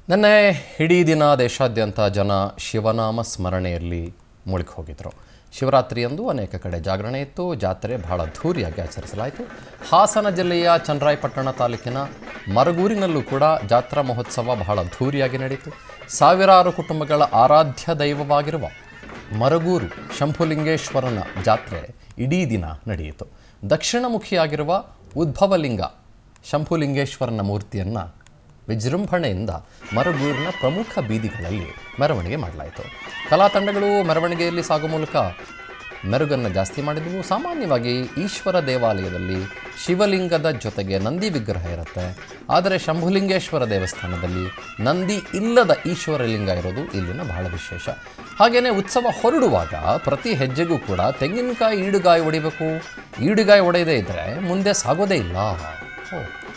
ನೆನ್ನೆ ಇಡೀ ದಿನ ದೇಶಾದ್ಯಂತ ಜನ ಶಿವನಾಮ ಸ್ಮರಣೆಯಲ್ಲಿ ಮುಳುಗಿ ಹೋಗಿದ್ರು ಶಿವರಾತ್ರಿಯಂದು ಅನೇಕ ಕಡೆ ಜಾಗರಣೆ ಇತ್ತು ಜಾತ್ರೆ ಬಹಳ ಅದ್ಧೂರಿಯಾಗಿ ಆಚರಿಸಲಾಯಿತು ಹಾಸನ ಜಿಲ್ಲೆಯ ಚನ್ನರಾಯಪಟ್ಟಣ ತಾಲೂಕಿನ ಮರಗೂರಿನಲ್ಲೂ ಕೂಡ ಜಾತ್ರಾ ಮಹೋತ್ಸವ ಬಹಳ ಅದ್ಧೂರಿಯಾಗಿ ನಡೆಯಿತು ಸಾವಿರಾರು ಕುಟುಂಬಗಳ ಆರಾಧ್ಯ ದೈವವಾಗಿರುವ ಮರಗೂರು ಶಂಭುಲಿಂಗೇಶ್ವರನ ಜಾತ್ರೆ ಇಡೀ ದಿನ ನಡೆಯಿತು ದಕ್ಷಿಣಮುಖಿಯಾಗಿರುವ ಉದ್ಭವಲಿಂಗ ಶಂಭುಲಿಂಗೇಶ್ವರನ ಮೂರ್ತಿಯನ್ನು ವಿಜೃಂಭಣೆಯಿಂದ ಮರಗೂರಿನ ಪ್ರಮುಖ ಬೀದಿಗಳಲ್ಲಿ ಮೆರವಣಿಗೆ ಮಾಡಲಾಯಿತು ಕಲಾ ತಂಡಗಳು ಮೆರವಣಿಗೆಯಲ್ಲಿ ಸಾಗುವ ಮೂಲಕ ಮೆರುಗನ್ನು ಜಾಸ್ತಿ ಮಾಡಿದವು ಸಾಮಾನ್ಯವಾಗಿ ಈಶ್ವರ ದೇವಾಲಯದಲ್ಲಿ ಶಿವಲಿಂಗದ ಜೊತೆಗೆ ನಂದಿ ವಿಗ್ರಹ ಇರುತ್ತೆ ಆದರೆ ಶಂಭುಲಿಂಗೇಶ್ವರ ದೇವಸ್ಥಾನದಲ್ಲಿ ನಂದಿ ಇಲ್ಲದ ಈಶ್ವರಲಿಂಗ ಇರೋದು ಇಲ್ಲಿನ ಬಹಳ ವಿಶೇಷ ಹಾಗೆಯೇ ಉತ್ಸವ ಹೊರಡುವಾಗ ಪ್ರತಿ ಹೆಜ್ಜೆಗೂ ಕೂಡ ತೆಂಗಿನಕಾಯಿ ಈಡುಗಾಯಿ ಹೊಡಿಬೇಕು ಈಡುಗಾಯಿ ಹೊಡೆಯದೇ ಇದ್ದರೆ ಮುಂದೆ ಸಾಗೋದೇ ಇಲ್ಲ ಓ